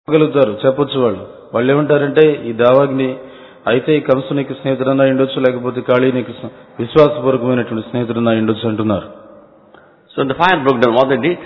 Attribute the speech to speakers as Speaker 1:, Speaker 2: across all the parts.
Speaker 1: చెప్పగలుగుతారు చెప్పొచ్చు వాళ్ళు వాళ్ళు ఏమంటారంటే ఈ దావాగ్ని అయితే ఈ కంసు నీకు స్నేహితుడన్నా ఉండొచ్చు లేకపోతే కాళీ నీకు స్నే- విశ్వాసపూర్వకమైనటువంటి స్నేహితుడన్నా ఉండొచ్చు అంటున్నారు
Speaker 2: So the fire broke down. What they did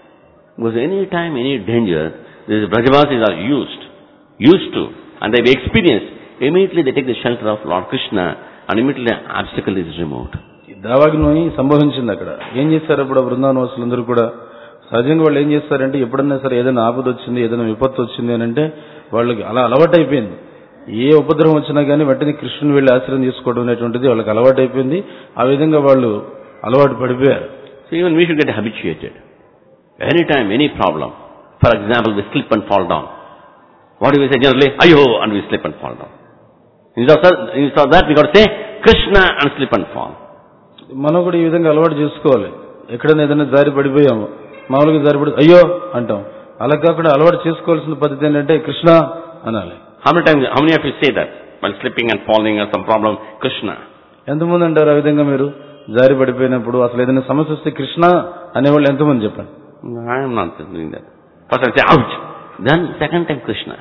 Speaker 2: was any time, any danger, these Brajavasis are used, used to, and they've experienced. Immediately they take the shelter of Lord Krishna, and immediately the obstacle is removed.
Speaker 1: ఈ దావాగ్ని సంభవించింది అక్కడ ఏం చేశారు అప్పుడు ఆ బృందావన వాసులందరూ కూడా సహజంగా వాళ్ళు ఏం చేస్తారంటే ఎప్పుడన్నా సరే ఏదైనా ఆపద వచ్చింది ఏదైనా విపత్తు వచ్చింది అని అంటే వాళ్ళకి అలా అలవాటు అయిపోయింది ఏ ఉపద్రవం వచ్చినా కానీ వెంటనే కృష్ణుని వెళ్ళి ఆశ్రయం తీసుకోవడం అనేటువంటిది వాళ్ళకి అలవాటు అయిపోయింది ఆ విధంగా వాళ్ళు అలవాటు పడిపోయారు
Speaker 2: So even we should get habituated. Anytime, any problem. For example, we slip and fall down. What do we say generally? Ayo, and we slip and fall down. Instead of, instead of that, we got to say Krishna and slip and fall.
Speaker 1: మనం కూడా ఈ విధంగా అలవాటు చేసుకోవాలి ఎక్కడైనా ఏదైనా జారి పడిపోయాము మామూలుగా జారి పడి అయ్యో అంటాం అలా కాకుండా అలవాటు చేసుకోవాల్సిన పద్ధతి ఏంటంటే కృష్ణ అనాలి
Speaker 2: How many times, how many of you say that? While slipping and falling or some problem, Krishna.
Speaker 1: ఎంతమంది అంటారు ఆ విధంగా మీరు జారి పడిపోయినప్పుడు అసలు ఏదైనా సమస్య వస్తే కృష్ణ అనేవాళ్ళు ఎంతమంది చెప్పండి
Speaker 2: I am not doing that. First I say, ouch. Then second time Krishna.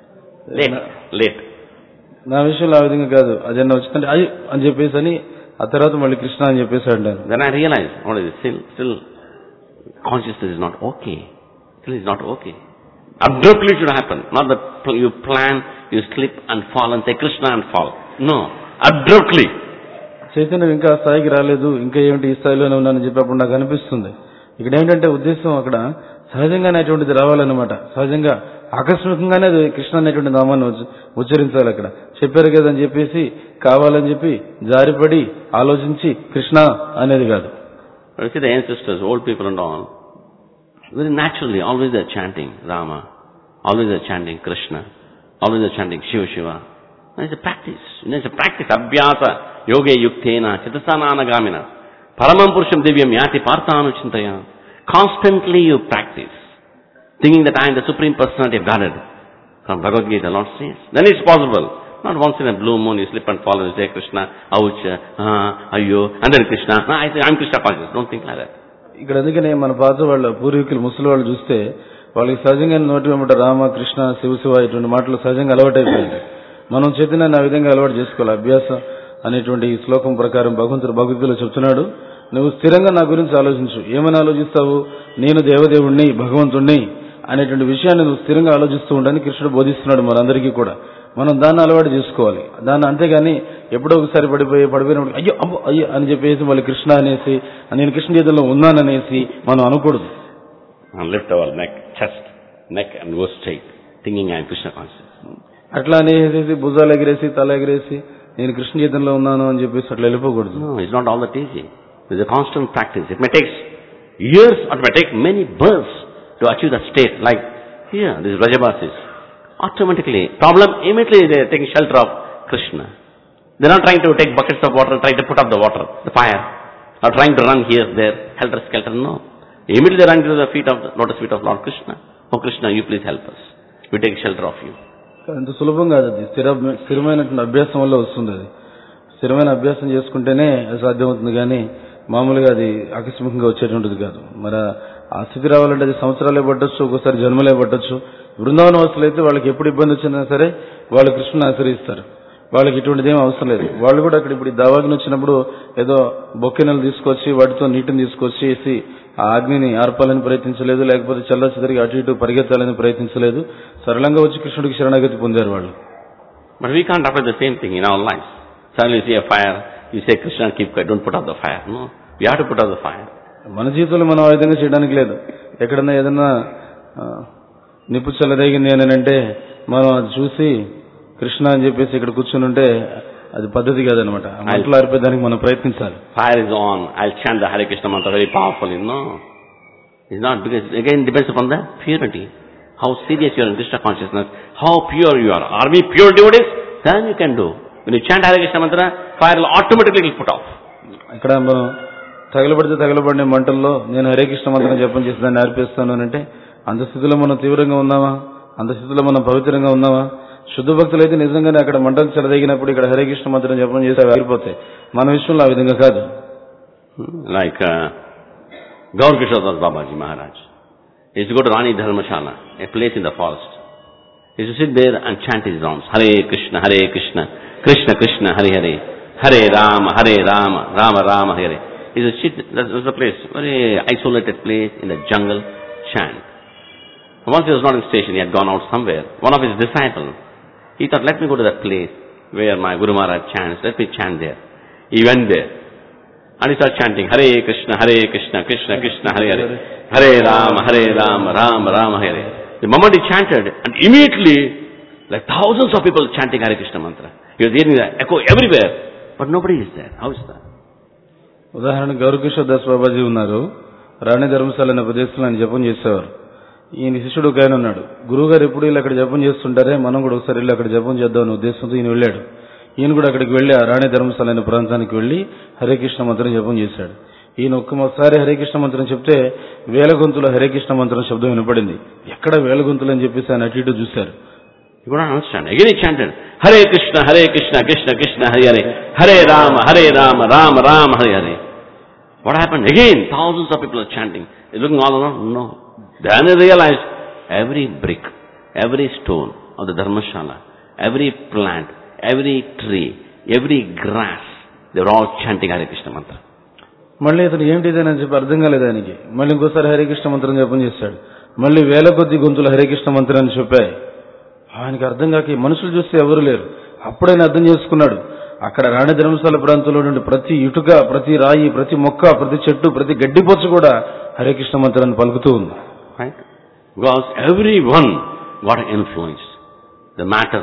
Speaker 2: Late, late.
Speaker 1: నా విషయంలో ఆ విధంగా కాదు అదన్నా వచ్చిందంటే అయ్యి అని చెప్పేసి అని ఆ తర్వాత మళ్ళీ కృష్ణ అని చెప్పేసి అంటాను
Speaker 2: Then I realize, what is it? Still, still, consciousness is not okay. Still is not okay. Abruptly it should happen. Not that pl- you plan, you slip and fall and say Krishna and fall. No. Abruptly.
Speaker 1: చైతన్యం ఇంకా ఆ స్థాయికి రాలేదు ఇంకా ఏమిటి ఈ స్థాయిలోనే ఉన్నానని చెప్పి అప్పుడు నాకు అనిపిస్తుంది ఇక్కడ ఏంటంటే ఉద్దేశం అక్కడ సహజంగానే అటువంటిది రావాలన్నమాట సహజంగా ఆకస్మికంగానే అది కృష్ణ అనేటువంటి నామాన్ని ఉచ్చ- ఉచ్చరించాలి అక్కడ చెప్పారు కదా అని చెప్పేసి కావాలని చెప్పి జారిపడి ఆలోచించి కృష్ణ అనేది కాదు
Speaker 2: But you see the ancestors, old people and all, very naturally, always they're chanting Rama, always they're chanting Krishna, always they're chanting Shiva Shiva. And it's a practice. You know, it's a practice. Abhyasa, yoge yuktena, chitasananagamina. Paramam purusham divyam yati parthanuchintaya. Constantly you practice. Thinking that I am the Supreme Personality of Godhead. From Bhagavad Gita, Lord says. Then it's possible. Not once in a blue moon you slip and fall and you say Krishna, ouch, ah, ayyo, and then Krishna. No, I say I'm Krishna conscious. Don't think like that.
Speaker 1: ఇక్కడ అందుకనే మన పాత వాళ్ళ పూర్వీకులు ముసలి వాళ్ళు చూస్తే వాళ్ళకి సహజంగా నోటి వెంబట రామ కృష్ణ శివ శివ ఇటువంటి మాటలు సహజంగా అలవాటైపోయింది మనం చైతన్యాన్ని ఆ విధంగా అలవాటు చేసుకోవాలి అభ్యాస అనేటువంటి ఈ శ్లోకం ప్రకారం భగవంతుడు భగవద్గీతలో చెప్తున్నాడు నువ్వు స్థిరంగా నా గురించి ఆలోచించు ఏమని ఆలోచిస్తావు నేను దేవదేవుణ్ణి భగవంతుణ్ణి అనేటువంటి విషయాన్ని నువ్వు స్థిరంగా ఆలోచిస్తూ ఉండని కృష్ణుడు బోధిస్తున్నాడు మనందరికీ కూడా మనం దాన్ని అలవాటు చేసుకోవాలి దాన్ని అంతేగాని ఎప్పుడో ఒకసారి పడిపోయి పడిపోయినప్పుడు అయ్యో అబ్బో అయ్యో అని చెప్పేసి మళ్ళీ కృష్ణ అనేసి నేను కృష్ణ గీతలో ఉన్నాననేసి మనం అనకూడదు
Speaker 2: And lift our neck, chest, neck and go straight. Thinking I am Krishna conscious.
Speaker 1: అట్లా అనేసి భుజాలు ఎగిరేసి తల ఎగిరేసి నేను కృష్ణ గీతంలో ఉన్నాను అని చెప్పేసి అట్లా వెళ్ళిపోకూడదు
Speaker 2: No, it's not all that easy. It's a constant practice. It may take years or it may take many births to achieve that state. Like here, these Rajabasis. Automatically, problem immediately they are taking shelter of Krishna. They're not trying to take buckets of water and try to put up the water, the fire. Or trying to run here, there, helter skelter. No. Immediately they run to the feet of the lotus feet of Lord Krishna. Oh Krishna, you please help us. We take shelter of you.
Speaker 1: అంత సులభం కాదు అది స్థిర స్థిరమైనటువంటి అభ్యాసం వల్ల వస్తుంది అది స్థిరమైన అభ్యాసం చేసుకుంటేనే అది సాధ్యమవుతుంది కానీ మామూలుగా అది ఆకస్మికంగా వచ్చేటువంటిది కాదు మరి ఆ స్థితి రావాలంటే అది సంవత్సరాలే పట్టొచ్చు ఒక్కోసారి జన్మలే పట్టొచ్చు బృందావన వస్తువులు అయితే వాళ్ళకి ఎప్పుడు ఇబ్బంది వచ్చినా సరే వాళ్ళు కృష్ణుని ఆశ్రయిస్తారు వాళ్ళకి ఇటువంటిది ఏం అవసరం లేదు వాళ్ళు కూడా అక్కడ ఇప్పుడు ఈ దావాగ్ని వచ్చినప్పుడు ఏదో బొక్కెనలు తీసుకొచ్చి వాటితో నీటిని తీసుకొచ్చేసి ఆ అగ్నిని ఆర్పాలని ప్రయత్నించలేదు లేకపోతే చల్ల చెదరికి అటు ఇటు పరిగెత్తాలని ప్రయత్నించలేదు సరళంగా వచ్చి కృష్ణుడికి శరణాగతి పొందారు వాళ్ళు
Speaker 2: But we can't apply the same thing in our lives. Suddenly you see a fire, you say Krishna, keep quiet, don't put out the fire. No, we have to put out the fire.
Speaker 1: మన జీవితంలో మనం ఆ విధంగా చేయడానికి లేదు ఎక్కడన్నా ఏదన్నా ఆ, నిప్పు చల్లదగింది అని అంటే మనం అది చూసి కృష్ణ అని చెప్పేసి ఇక్కడ కూర్చుని ఉంటే అది పద్ధతి కాదనమాట ఆ మంటలు ఆరిపోయేదానికి మనం ప్రయత్నించాలి
Speaker 2: Fire is on, I'll chant the Hare Krishna mantra very powerfully. No. It's not because, again, depends upon the purity. How serious you are in Krishna consciousness, how pure you are. Are we pure devotees? Then you can do. When you chant Hare Krishna mantra, fire will automatically will put off.
Speaker 1: ఇక్కడ మనం తగలబడితే తగలబడిన మంటల్లో నేను హరే కృష్ణ మంత్రం జపం చేసి దాన్ని ఆర్పేస్తాను అని అంటే అంత స్థితిలో మనం తీవ్రంగా ఉన్నామా అంత స్థితిలో మనం పవిత్రంగా ఉన్నామా శుద్ధ భక్తులు అయితే నిజంగానే అక్కడ మంటలు చెలదగినప్పుడు ఇక్కడ హరే కృష్ణ మంత్రం జపం చేసి అవి ఆగిపోతాయి మన విషయంలో ఆ విధంగా కాదు
Speaker 2: Like uh, Gaur Kishore Das Babaji Maharaj. He used to go to Rani Dharmashala, a place in the forest. He used to sit there and chant his rounds. Hare Krishna, Hare Krishna, Krishna Krishna, Hare Hare, Hare Rama, Hare Rama, Rama Rama, Hare. He used to sit, that was the place, very isolated place in the jungle, chant. Once he was not in station, he had gone out somewhere. One of his disciples, he thought, let me go to that place where my Guru Maharaj chants, let me chant there. He went there. And he started chanting, Hare Krishna, Hare Krishna, Krishna Krishna, Hare Hare, Hare Rama, Hare Rama, Rama Rama, Hare. The moment he chanted, and immediately, like thousands of people chanting Hare Krishna mantra. He was hearing the echo everywhere, but nobody is there. How is that?
Speaker 1: ఉదాహరణ గౌరకిషోర్ దాస్ బాబాజీ ఉన్నారు రాణి ధర్మశాల అనే ప్రదేశంలో ఆయన జపం చేసేవారు ఈయన శిష్యుడు ఒక ఆయన ఉన్నాడు గురువు గారు ఎప్పుడు వీళ్ళు అక్కడ జపం చేస్తుంటారే మనం కూడా ఒకసారి వెళ్ళి అక్కడ జపం చేద్దాం అనే ఉద్దేశంతో ఈయన వెళ్ళాడు ఈయన కూడా అక్కడికి వెళ్ళి ఆ రాణి ధర్మశాల అనే ప్రాంతానికి వెళ్ళి హరే కృష్ణ మంత్రం జపం చేశాడు ఈయన ఒక్కసారి హరే కృష్ణ మంత్రం చెప్తే వేల గొంతుల హరే కృష్ణ మంత్రం శబ్దం వినపడింది ఎక్కడ వేల గొంతులు అని చెప్పేసి ఆయన అటు ఇటు చూశారు
Speaker 2: You could not understand. Again he chanted, Hare Krishna, Hare Krishna, Krishna Krishna, Hare Hare, Hare Rama, Hare Rama, Rama Rama, Hare Hare. What happened? Again, thousands of people are chanting. They're looking all around. No. Then they realized every brick, every stone of the Dharmashala, every plant, every tree, every grass, they were all chanting Hare Krishna mantra.
Speaker 1: మళ్ళీ ఇతను ఏమిటిదేనని చెప్పి అర్థం కాలేదు ఆయనకి మళ్ళీ ఇంకోసారి హరికృష్ణ మంత్రం జపం చేశాడు మళ్ళీ వేల కొద్ది గొంతులు హరికృష్ణ మంత్రాన్ని చెప్పాయి ఆయనకి అర్థం కాక ఈ మనుషులు చూస్తే ఎవరు లేరు అప్పుడైనా అర్థం చేసుకున్నాడు అక్కడ రాణి ధర్మశాల ప్రాంతంలో నుండి ప్రతి ఇటుక ప్రతి రాయి ప్రతి మొక్క ప్రతి చెట్టు ప్రతి గడ్డిపోచు కూడా హరికృష్ణ మంత్రాన్ని పలుకుతూ ఉంది
Speaker 2: Right? Because everyone got influenced. The matter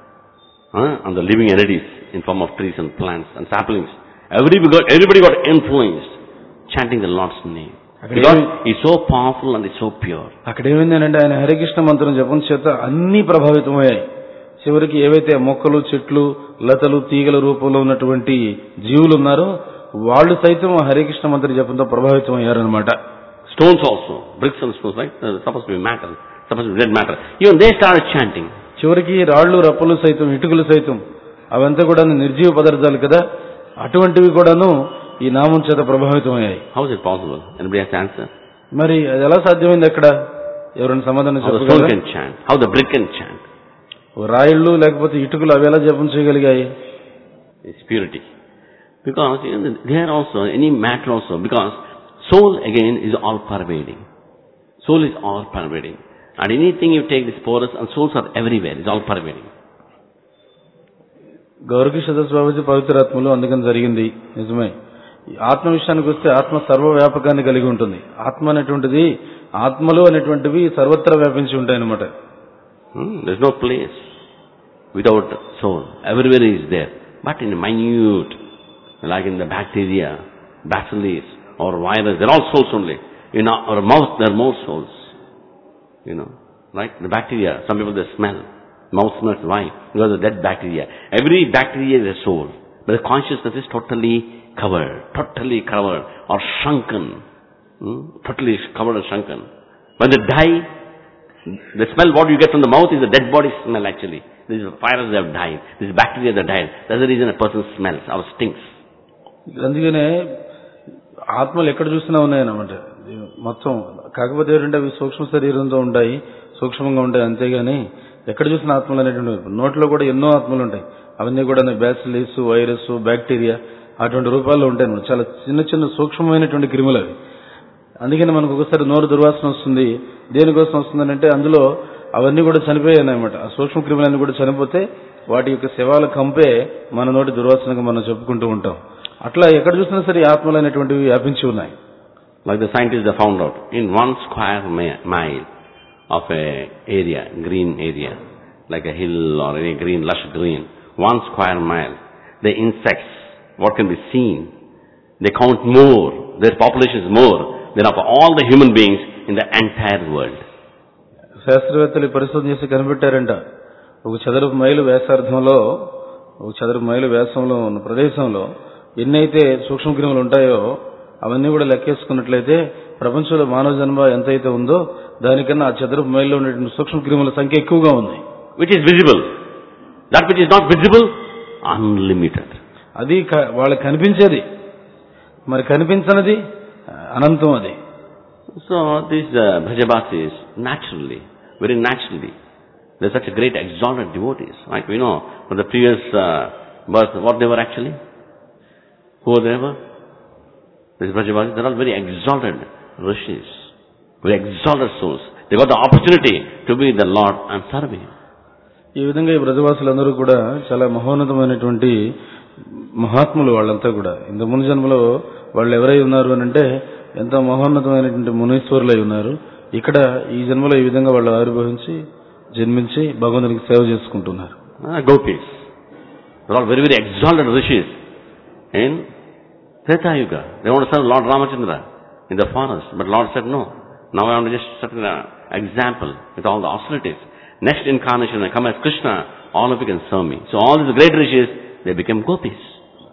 Speaker 2: huh, and the living entities in form of trees and plants and saplings. Everybody got, everybody got influenced chanting the Lord's name. Because He's so powerful and He's so pure.
Speaker 1: అక్కడ ఏమైందంటే ఆయన హరికృష్ణ మంత్రం జపం చేత అన్ని ప్రభావితమయ్యాయి చివరికి ఏవైతే మొక్కలు చెట్లు లతలు తీగల రూపంలో ఉన్నటువంటి జీవులు ఉన్నారో వాళ్ళు సైతం ఆ హరికృష్ణ మంత్ర జపంతో ప్రభావితం అయ్యారనమాట
Speaker 2: Stones also, bricks and stones, right? They're supposed to be matter, supposed to be dead matter. Even they started chanting.
Speaker 1: చివరికి రాళ్ళు రప్పలు సైతం ఇటుకలు సైతం అవంతా కూడా నిర్జీవ పదార్థాలు కదా అటువంటివి కూడాను ఈ నామం చేత ప్రభావితం అయ్యాయి
Speaker 2: How is it possible? Anybody has to answer?
Speaker 1: మరి అది ఎలా సాధ్యమైంది అక్కడ ఎవరైనా సమాధానం
Speaker 2: How the stone
Speaker 1: చెప్పగలరా
Speaker 2: can chant? How the brick can chant?
Speaker 1: ఓ రాయిళ్ళు లేకపోతే ఇటుకలు అవి ఎలా జపం చేయగలిగాయి
Speaker 2: It's purity. Because you know, there also, any matter also, because soul again is all pervading. Soul is all pervading. And anything you take this porous and souls are everywhere, it's all pervading.
Speaker 1: గౌరకి సదస్సు బాబాజీ పవిత్రాత్మలు అందుకని జరిగింది నిజమే ఈ ఆత్మ విషయానికి వస్తే ఆత్మ సర్వవ్యాపకాన్ని కలిగి ఉంటుంది ఆత్మ అనేటువంటిది ఆత్మలు అనేటువంటివి సర్వత్రా వ్యాపించి ఉంటాయన్నమాట
Speaker 2: Hmm? There's no place without soul. Everywhere is there. But in minute, like in the bacteria, bacillus, or virus, they're all souls only. In our, our mouth, there are more souls. You know, right? The bacteria, some people they smell. Mouth smells. Why? Because of dead bacteria. Every bacteria is a soul. But the consciousness is totally covered, totally covered, or shrunken. Hmm? Totally covered or shrunken. When they die, the smell what you get from the mouth is the dead body smell actually. This is virus that have died. This is bacteria that died. That's the reason a person smells or stinks.
Speaker 1: అందుకనే ఆత్మలు ఎక్కడ చూసినా ఉన్నాయన్నమాట మొత్తం కాకపోతే ఏంటంటే అవి సూక్ష్మ శరీరంతో ఉంటాయి సూక్ష్మంగా ఉంటాయి అంతేగాని ఎక్కడ చూసిన ఆత్మలు అనేటువంటి నోట్లో కూడా ఎన్నో ఆత్మలు ఉంటాయి అవన్నీ కూడా బ్యాసిలిస్ వైరస్ బ్యాక్టీరియా అటువంటి రూపాల్లో ఉంటాయి అన్నమాట. చాలా చిన్న చిన్న సూక్ష్మమైనటువంటి క్రిములు అవి అందుకని మనకు ఒకసారి నోరు దుర్వాసన వస్తుంది దేనికోసం వస్తుందంటే అందులో అవన్నీ కూడా చనిపోయాయి అన్నమాట ఆ సూక్ష్మ క్రిములన్నీ కూడా చనిపోతే వాటి యొక్క శవాల కంపే మన నోటి దుర్వాసనగా మనం చెప్పుకుంటూ ఉంటాం అట్లా ఎక్కడ చూసినా సరే ఈ ఆత్మలు అనేటువంటివి వ్యాపించి ఉన్నాయి
Speaker 2: Like the scientists have found out, in one square ma- mile of a area, green area, like a hill or any green, lush green, one square mile, the insects, what can be seen, they count more, their population is more than of all the human beings in the entire world.
Speaker 1: శాస్త్రవేత్తలు ఈ పరిశోధన చేసి కనిపెట్టారంట ఒక చదరపు మైలు వ్యాసార్థంలో ఒక చదరపు మైలు వ్యాసంలో ఉన్న ప్రదేశంలో ఎన్నైతే సూక్ష్మక్రిములు ఉంటాయో అవన్నీ కూడా లెక్కేసుకున్నట్లయితే ప్రపంచంలో మానవ జన్మ ఎంతైతే ఉందో దానికన్నా ఆ చదరపు మైల్లో ఉన్నటువంటి సూక్ష్మక్రిముల సంఖ్య ఎక్కువగా ఉంది
Speaker 2: Which is visible. That which is not visible, unlimited.
Speaker 1: అది క- వాళ్ళకి కనిపించేది మరి కనిపించనిది అనంతం అది
Speaker 2: So these uh, Bhajabasis, naturally, very naturally, They're such a great exalted devotees. Like we know from the previous uh, birth, what they were actually? Who they were? These Brajavasis, they're all very exalted rishis, very exalted souls. They got the opportunity to be the Lord and serve Him.
Speaker 1: ఈ విధంగా ఈ బ్రజవాసులందరూ కూడా చాలా మహోన్నతమైనటువంటి మహాత్ములు వాళ్ళంతా కూడా ఇంత ముందు జన్మలో వాళ్ళు ఎవరై ఉన్నారు అని అంటే ఎంతో మహోన్నతమైనటువంటి మునీశ్వరులై ఉన్నారు ఇక్కడ ఈ జన్మలో ఈ విధంగా వాళ్ళు ఆవిర్భవించి జన్మించి భగవంతునికి సేవ చేసుకుంటున్నారు
Speaker 2: Uh, gopis. They're all very, very exalted rishis in Treta Yuga. They want to serve Lord Ramachandra in the forest. But Lord said, no. Now I want to just set an example with all the austerities. Next incarnation, when I come as Krishna, all of you can serve me. So all these great rishis, they became gopis.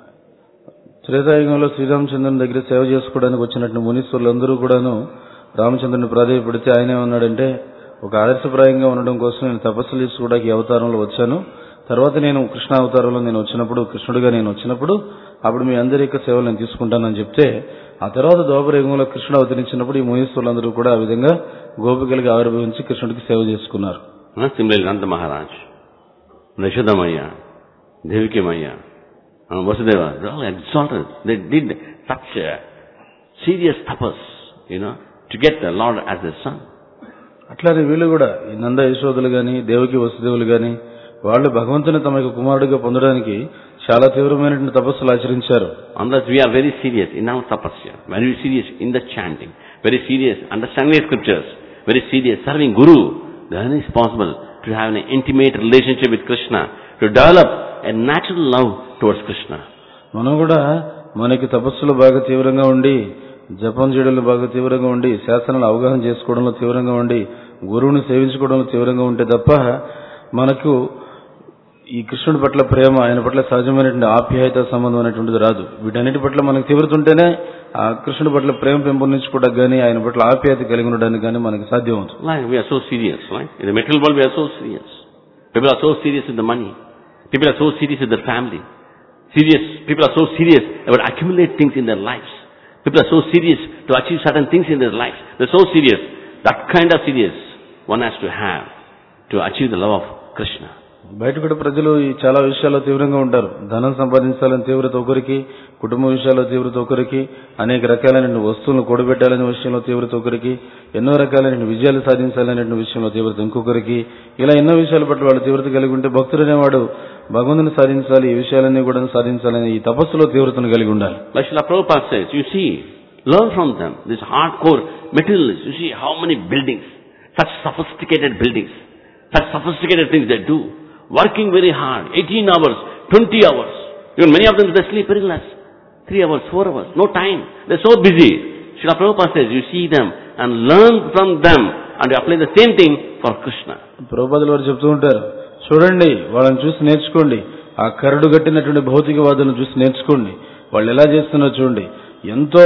Speaker 1: త్రేతాయుగంలో శ్రీరామచంద్రుని దగ్గర సేవ చేసుకోవడానికి వచ్చినట్టు మునీశ్వరులందరూ కూడాను రామచంద్రుని ప్రాధాన్యపడితే ఆయన ఏమన్నాడంటే ఒక ఆదర్శప్రాయంగా ఉండడం కోసం నేను తపస్సులు చేసుకోవడానికి ఈ అవతారంలో వచ్చాను తర్వాత నేను కృష్ణ అవతారంలో నేను వచ్చినప్పుడు కృష్ణుడిగా నేను వచ్చినప్పుడు అప్పుడు మీ అందరి యొక్క సేవలు నేను తీసుకుంటానని చెప్తే ఆ తర్వాత ద్వాపర యుగంలో కృష్ణుడు అవతరించినప్పుడు ఈ మునీశ్వరులందరూ కూడా ఆ విధంగా గోపికలుగా ఆవిర్భవించి కృష్ణుడికి సేవ చేసుకున్నారు
Speaker 2: Uh, Similarly, Nanda Maharaj, Yashoda Maya, Devaki Maya, and Vasudeva, they're all exalted. They did such a serious tapas, you know, to get the Lord as their son.
Speaker 1: అట్లానే వీళ్ళు కూడా ఈ నంద యశోదులు గాని దేవకి వసుదేవులు గాని వాళ్ళు భగవంతుని తమ యొక్క కుమారుడిగా పొందడానికి చాలా తీవ్రమైనటువంటి తపస్సులు ఆచరించారు
Speaker 2: Unless we are very serious in our tapasya, very serious in the chanting, very serious understanding the scriptures, very serious serving Guru, then it's possible to have an intimate relationship with Krishna, to develop a natural love towards Krishna.
Speaker 1: మనం కూడా మనకి తపస్సులు బాగా తీవ్రంగా ఉండి జపం చేయడంలో బాగా తీవ్రంగా ఉండి శాస్త్రాలను అవగాహన చేసుకోవడంలో తీవ్రంగా ఉండి గురువుని సేవించుకోవడంలో తీవ్రంగా ఉంటే తప్ప మనకు ఈ కృష్ణుడి పట్ల ప్రేమ ఆయన పట్ల సహజమైనటువంటి ఆప్యాయత సంబంధం అనేటువంటిది రాదు వీటన్నిటి పట్ల మనకు తీవ్రత ఉంటేనే ఆ కృష్ణుడి పట్ల ప్రేమ పెంపొందించుకోవడానికి కానీ ఆయన పట్ల ఆప్యాయత కలిగి ఉండడానికి కానీ మనకి సాధ్యం అవుతుంది
Speaker 2: Like we are so serious, right? In the material world we are so serious. People are so serious with the money. People are so serious with their family. Serious. People are so serious about accumulate things in their lives. People are so serious to achieve certain things in their lives. They're so serious. That kind of serious one has to have to achieve the love of Krishna.
Speaker 1: బయట కూడా ప్రజలు ఈ చాలా విషయాల్లో తీవ్రంగా ఉంటారు ధనం సంపాదించాలని తీవ్రత ఒకరికి కుటుంబ విషయాల్లో తీవ్రత ఒకరికి అనేక రకాలైన వస్తువులను కూడబెట్టాలనే విషయంలో తీవ్రత ఒకరికి ఎన్నో రకాలైన విజయాలు సాధించాలనే విషయంలో తీవ్రత ఇంకొకరికి ఇలా ఎన్నో విషయాల పట్ల వాళ్ళు తీవ్రత కలిగి ఉంటే భక్తుడు అనేవాడు భగవంతుని సాధించాలి ఈ విషయాలన్నీ కూడా సాధించాలని ఈ తపస్సులో తీవ్రతను కలిగి ఉండాలి
Speaker 2: Like Srila Prabhupada says, you see, learn from them. This hardcore materialists, you see how many buildings, such sophisticated buildings, such sophisticated things they do. Working very hard, 18 hours, 20 hours. Even many of them they sleep very less. 3 hours, 4 hours, no time. They're so busy. Srila Prabhupada says, you see them and learn from them and you apply the same thing for Krishna.
Speaker 1: ప్రభుపదులు వారు చెప్తూ ఉంటారు చూడండి వాళ్ళని చూసి నేర్చుకోండి ఆ కరడు గట్టినటువంటి భౌతికవాదులను చూసి నేర్చుకోండి వాళ్ళు ఎలా చేస్తున్నారో చూడండి ఎంతో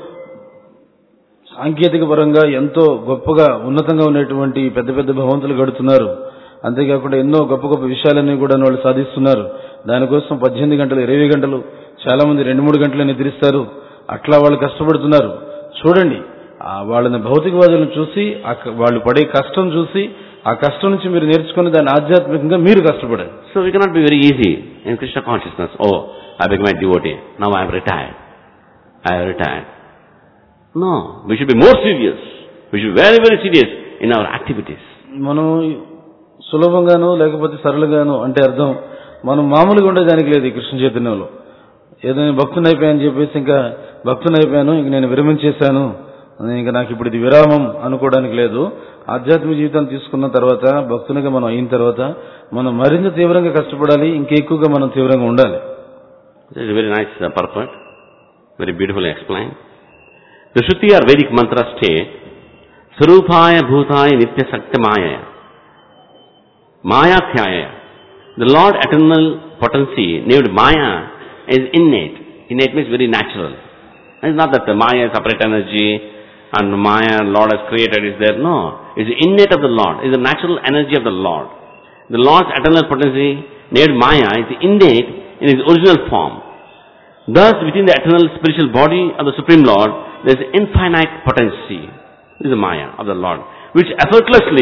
Speaker 1: సాంకేతిక పరంగా ఎంతో గొప్పగా ఉన్నతంగా ఉన్నటువంటి పెద్ద పెద్ద భవంతులు గడుతున్నారు అంతేకాకుండా ఎన్నో గొప్ప గొప్ప విషయాలన్నీ కూడా వాళ్ళు సాధిస్తున్నారు దానికోసం పద్దెనిమిది గంటలు ఇరవై గంటలు చాలా మంది రెండు మూడు గంటలు నిద్రిస్తారు అట్లా వాళ్ళు కష్టపడుతున్నారు చూడండి ఆ వాళ్ళని భౌతికవాదులను చూసి ఆ క- వాళ్ళు పడే కష్టం చూసి ఆ కష్టం నుంచి మీరు నేర్చుకుని దాన్ని ఆధ్యాత్మికంగా మీరు కష్టపడాలి
Speaker 2: So we cannot be very easy in Krishna consciousness. Oh, I became a devotee. Now I am retired. I have retired. No, we should be more serious. We should be very, very serious in our activities.
Speaker 1: మనం సులభంగాను లేకపోతే సరళగాను అంటే అర్థం మనం మామూలుగా ఉండేదానికి లేదు ఈ కృష్ణ చైతన్యంలో ఏదో నేను భక్తుని అయిపోయాను చెప్పేసి ఇంకా భక్తుని అయిపోయాను ఇంక నేను విరమించేశాను నేను ఇంకా నాకు ఇప్పుడు ఇది విరామం అనుకోవడానికి లేదు ఆధ్యాత్మిక జీవితాన్ని తీసుకున్న తర్వాత భక్తునిగా మనం అయిన తర్వాత మనం మరింత తీవ్రంగా కష్టపడాలి ఇంకా ఎక్కువగా మనం తీవ్రంగా ఉండాలి
Speaker 2: This is a very nice uh, purport. Very beautifully explained. The Shruti or Vedic mantra state, Sarupaya Bhutaya Nitya Saktamaya, Maya Thyaya. The Lord eternal potency named Maya is innate. Innate means very natural. It's not that the Maya is separate energy and Maya Lord has created is there. No. It's the innate of the Lord. It's the natural energy of the Lord. The Lord's eternal potency named Maya is innate in its original form. Thus, within the eternal spiritual body of the Supreme Lord, there is infinite potency. This is the Maya of the Lord, which effortlessly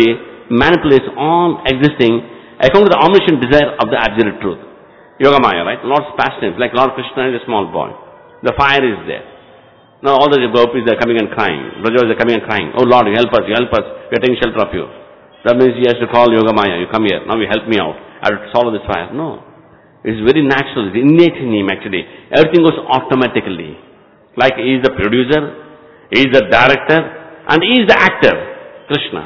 Speaker 2: manipulates all existing according to the omniscient desire of the absolute truth. Yogamaya, right? Lord's pastimes, like Lord Krishna is a small boy. The fire is there. Now all the gopis are coming and crying. Brajas are coming and crying. Oh Lord, you help us, you help us. We are taking shelter of you. That means he has to call Yogamaya. You come here. Now you help me out. I have to solve this fire. No. It's very natural. It's innate in him actually. Everything goes automatically. Like he is the producer, he is the director, and he is the actor. Krishna.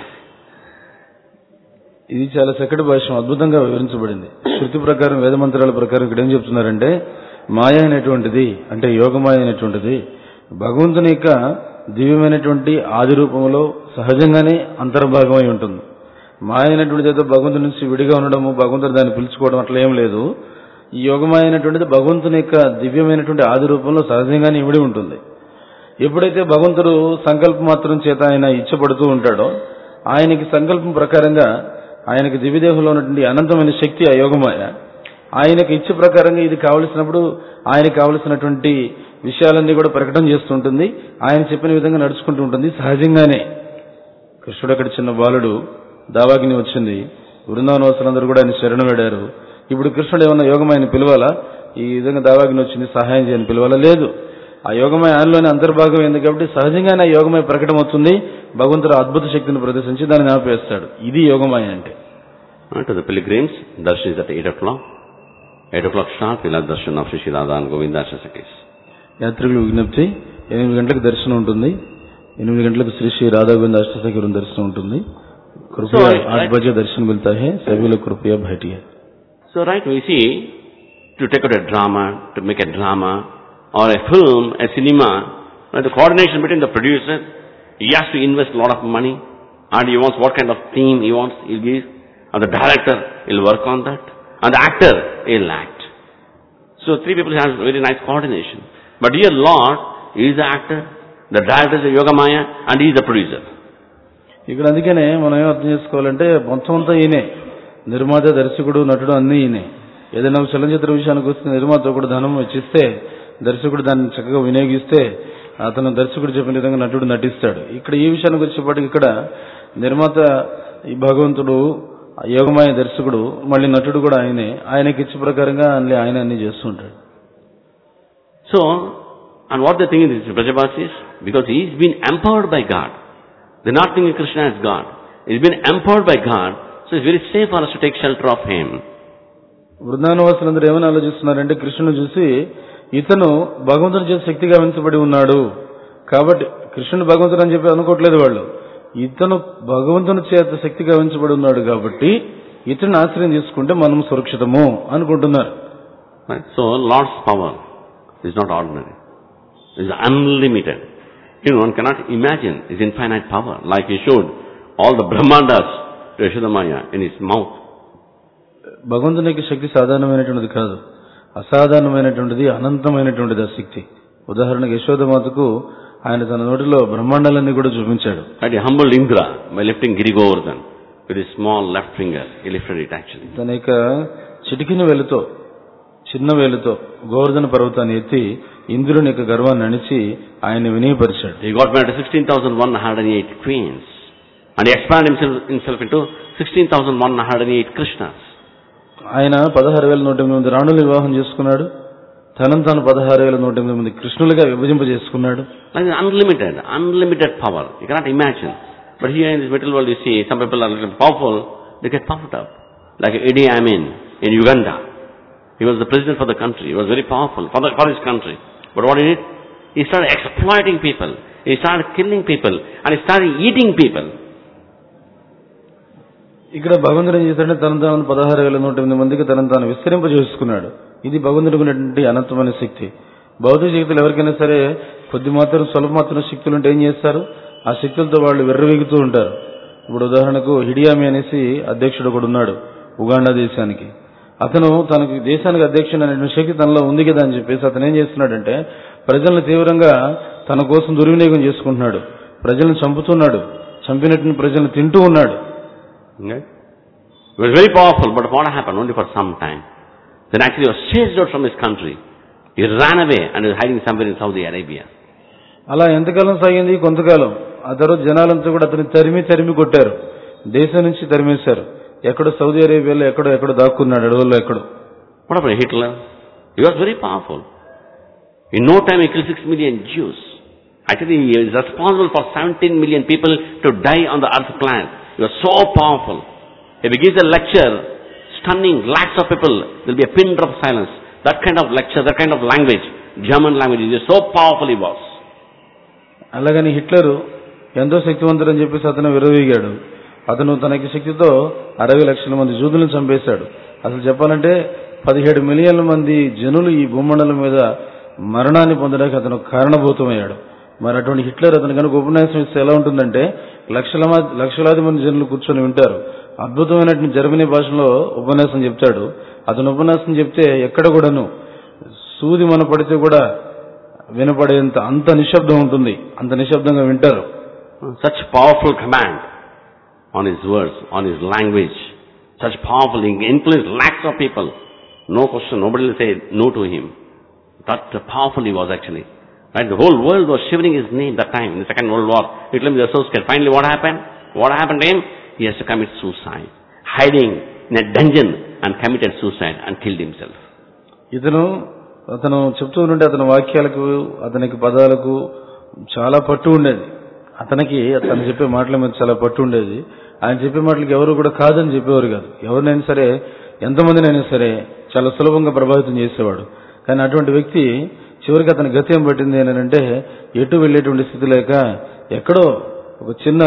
Speaker 1: ఇది చాలా చక్కటి భాష్యం అద్భుతంగా వివరించబడింది శృతి ప్రకారం వేద మంత్రాల ప్రకారం ఇక్కడ ఏం చెప్తున్నారంటే మాయ అయినటువంటిది అంటే యోగమాయ అయినటువంటిది భగవంతుని యొక్క దివ్యమైనటువంటి ఆది రూపంలో సహజంగానే అంతర్భాగమై ఉంటుంది మాయ అయినటువంటిది ఏదో భగవంతుని నుంచి విడిగా ఉండడము భగవంతుని దాన్ని పిలుచుకోవడం అట్లా ఏం లేదు ఈ యోగమాయ అయినటువంటిది భగవంతుని యొక్క దివ్యమైనటువంటి ఆది రూపంలో సహజంగానే ఇమిడి ఉంటుంది ఎప్పుడైతే భగవంతుడు సంకల్ప మాత్రం చేత ఆయన ఇచ్చబడుతూ ఉంటాడో ఆయనకి సంకల్పం ప్రకారంగా ఆయనకి దివ్యదేహంలో ఉన్నటువంటి అనంతమైన శక్తి ఆ యోగమాయ ఆయనకి ఇచ్చ ప్రకారంగా ఇది కావలసినప్పుడు ఆయనకు కావలసినటువంటి విషయాలన్నీ కూడా ప్రకటన చేస్తుంటుంది ఆయన చెప్పిన విధంగా నడుచుకుంటూ ఉంటుంది సహజంగానే కృష్ణుడు అక్కడ చిన్న బాలుడు దావాగ్ని వచ్చింది బృందావనవాసులందరూ కూడా ఆయన శరణు వేడారు ఇప్పుడు కృష్ణుడు ఏమన్నా యోగమాయని పిలవాలా ఈ విధంగా దావాగ్ని వచ్చింది సహాయం చేయని పిలవాలా లేదు ఆ యోగమయ ఆయనలోని అంతర్భాగం ఏంది కాబట్టి సహజంగానే ఆ యోగమయ ప్రకటమవుతుంది భగవంతుడు అద్భుత శక్తిని ప్రదర్శించి దాన్ని ఆపేస్తాడు ఇది యోగమయ అంటే
Speaker 2: Uh, to the pilgrims, darshan is at 8 o'clock. 8 o'clock sharp, we'll have darshan of Sri Sri Radha and Govinda Shasakis.
Speaker 1: యాత్రికులు విజ్ఞప్తి ఎనిమిది గంటలకు దర్శనం ఉంటుంది ఎనిమిది గంటలకు శ్రీ శ్రీ రాధా గోవింద అష్టసఖిరం దర్శనం ఉంటుంది కృపయా
Speaker 2: So, I-
Speaker 1: ఆठ बजे दर्शन मिलता है सभी लोग कृपया बैठिए
Speaker 2: So right, we see, to take out a drama, to make a drama, or a film, a cinema, right, the coordination between the producer, he has to invest a lot of money, and he wants what kind of theme he wants, he'll give, and the director, he'll work on that, and the actor, he'll act. So three people have very nice coordination. But here Lord, he is the actor, the director is the Yoga Maya, and he is the producer.
Speaker 1: ఇక్కడ అందుకనే మనం ఏం అర్థం చేసుకోవాలంటే మొత్తం అంతా ఈయనే నిర్మాత దర్శకుడు నటుడు అన్నీ ఈయనే ఏదైనా ఒక చలనచిత్ర విషయానికి వస్తే నిర్మాత కూడా ధనం వెచ్చిస్తే దర్శకుడు దాన్ని చక్కగా వినియోగిస్తే అతను దర్శకుడు చెప్పిన విధంగా నటుడు నటిస్తాడు ఇక్కడ ఈ విషయానికి వచ్చేప్పటికి ఇక్కడ నిర్మాత ఈ భగవంతుడు యోగమాయ దర్శకుడు మళ్ళీ నటుడు కూడా ఆయనే ఆయనకి ఇచ్చే ప్రకారంగా అన్ని ఆయన అన్ని చేస్తూ ఉంటాడు
Speaker 2: So, and what they think is Brajabasis, because he's been empowered by God. They're not thinking Krishna as God. He's been empowered by God, so it's very safe for us to take shelter of him.
Speaker 1: వృద్ధానవాసులందరూ ఏమని ఆలోచిస్తున్నారంటే కృష్ణుని చూసి ఇతను భగవంతుని చేత శక్తిగా వెంచబడి ఉన్నాడు కాబట్టి కృష్ణుడు భగవంతుడు అని చెప్పి అనుకోవట్లేదు వాళ్ళు ఇతను భగవంతుని చేత శక్తిగా వెంచబడి ఉన్నాడు కాబట్టి ఇతను ఆశ్రయం తీసుకుంటే మనం సురక్షితము అనుకుంటున్నారు
Speaker 2: Right? So, Lord's power is not ordinary. It's unlimited. You know, one cannot imagine his infinite power, like he showed all the Brahmandas to Yashodamaya in his mouth.
Speaker 1: భగవంతునికి శక్తి సాధారణమైనటువంటిది కాదు అసాధారణమైనటువంటిది అనంతమైనటువంటిది ఆ శక్తి ఉదాహరణకు యశోదమాతకు ఆయన తన నోటిలో బ్రహ్మాండాలన్నీ కూడా చూపించాడు
Speaker 2: Right? He humbled Indra by lifting Giri Govardhan with his small left finger. He lifted it actually.
Speaker 1: తన యొక్క చిటికిన వేలుతో చిన్న వేలుతో గోవర్ధన పర్వతాన్ని ఎత్తి ఇంద్రుని యొక్క గర్వాన్ని అణిచి ఆయన్ని వినయపరిచాడు
Speaker 2: He got married to 16,108 queens. And he expanded himself, himself into 16,108 Krishnas.
Speaker 1: ఆయన పదహారు వేల నూట ఎనిమిది మంది రాణులు వివాహం చేసుకున్నాడు తనను తాను పదహారు వేల నూట ఎనిమిది మంది కృష్ణులుగా విభజింపజేసుకున్నాడు
Speaker 2: Like unlimited, unlimited power. You cannot imagine. But here in this material world you see, some people are little powerful, they get puffed up. Like Idi Amin in Uganda. He was the president for the country. He was very powerful for, the, for his country. But what he did? He started exploiting people. He started killing people. And he started eating people.
Speaker 1: ఇక్కడ భగవంతుడు ఏం చేశాడంటే తన తాను పదహారు వేల నూట ఎనిమిది మందికి తనను తాను విస్తరింపజేసుకున్నాడు ఇది భగవంతుడికి ఉన్నటువంటి అనంతమైన శక్తి భౌతిక శక్తులు ఎవరికైనా సరే కొద్ది మాత్రం స్వల్ప మాత్రం శక్తులు ఉంటే ఏం చేస్తారు ఆ శక్తులతో వాళ్ళు వెర్రవీగుతూ ఉంటారు ఇప్పుడు ఉదాహరణకు హిడియామి అనేసి అధ్యక్షుడు ఒకడు ఉన్నాడు ఉగాండా దేశానికి అతను తనకి దేశానికి అధ్యక్షుడు అనే శక్తి తనలో ఉంది కదా అని చెప్పేసి అతను ఏం చేస్తున్నాడంటే ప్రజలను తీవ్రంగా తన కోసం దుర్వినియోగం చేసుకుంటున్నాడు ప్రజలను చంపుతున్నాడు చంపినటువంటి ప్రజలను తింటూ ఉన్నాడు
Speaker 2: Okay? He was very powerful, but what happened? Only for some time. Then actually he was chased out from his country. He ran away and he was hiding somewhere in Saudi Arabia.
Speaker 1: అలా ఎంతకాలం సాగింది కొంతకాలం ఆ తర్వాత జనాలంతా కూడా అతన్ని తరిమి తరిమి కొట్టారు దేశం నుంచి తరిమేశారు ఎక్కడో సౌదీ అరేబియాలో ఎక్కడో ఎక్కడో దాక్కున్నాడు అడవుల్లో ఎక్కడో
Speaker 2: What about Hitler? He was very powerful. In no time he killed 6 million Jews. Actually, he is responsible for 17 million people to die on the earth planet. He was so powerful. If he gives a lecture, stunning, lakhs of people, there will be a pin drop silence. That kind of lecture, that kind of language, German language, he is so powerful he was.
Speaker 1: అలాగని Hitler ఎంతో శక్తివంతుడు అని చెప్పేసి అతను విరవీగాడు అతను తనకి శక్తితో అరవై లక్షల మంది జూదులను చంపేశాడు అసలు చెప్పాలంటే పదిహేడు మిలియన్ల మంది జనులు ఈ భూమండలం మీద మరణాన్ని పొందడానికి అతను కారణభూతమయ్యాడు మరి అటువంటి హిట్లర్ అతను కనుక ఉపన్యాసం ఇస్తే ఎలా ఉంటుందంటే లక్షల మ- లక్షలాది మంది జనులు కూర్చొని వింటారు అద్భుతమైనటువంటి జర్మనీ భాషలో ఉపన్యాసం చెప్తాడు అతను ఉపన్యాసం చెప్తే ఎక్కడ కూడాను సూది మన పడితే కూడా వినపడేంత అంత నిశ్శబ్దం ఉంటుంది అంత నిశ్శబ్దంగా వింటారు
Speaker 2: Such powerful command on his words, on his language. Such powerful, he influenced lakhs of people. No question, nobody will say no to him. That powerful he was actually. Right? The whole world was shivering his name that time, in the Second World War. Hitler was so scared. Finally what happened? What happened to him? He has to commit suicide. Hiding in a dungeon and committed suicide and killed himself.
Speaker 1: ఇతను అతను చెప్తూ ఉంటే అతని వాక్యాలకు అతనికి పదాలకు చాలా పట్టు ఉండేది అతనికి అతను చెప్పే మాటల మీద చాలా పట్టు ఉండేది ఆయన చెప్పే మాటలకు ఎవరు కూడా కాదని చెప్పేవారు కాదు ఎవరినైనా సరే ఎంతమందినైనా సరే చాలా సులభంగా ప్రభావితం చేసేవాడు కానీ అటువంటి వ్యక్తి చివరికి అతని గతి ఏం పట్టింది అని అంటే ఎటు వెళ్ళేటువంటి స్థితి లేక ఎక్కడో ఒక చిన్న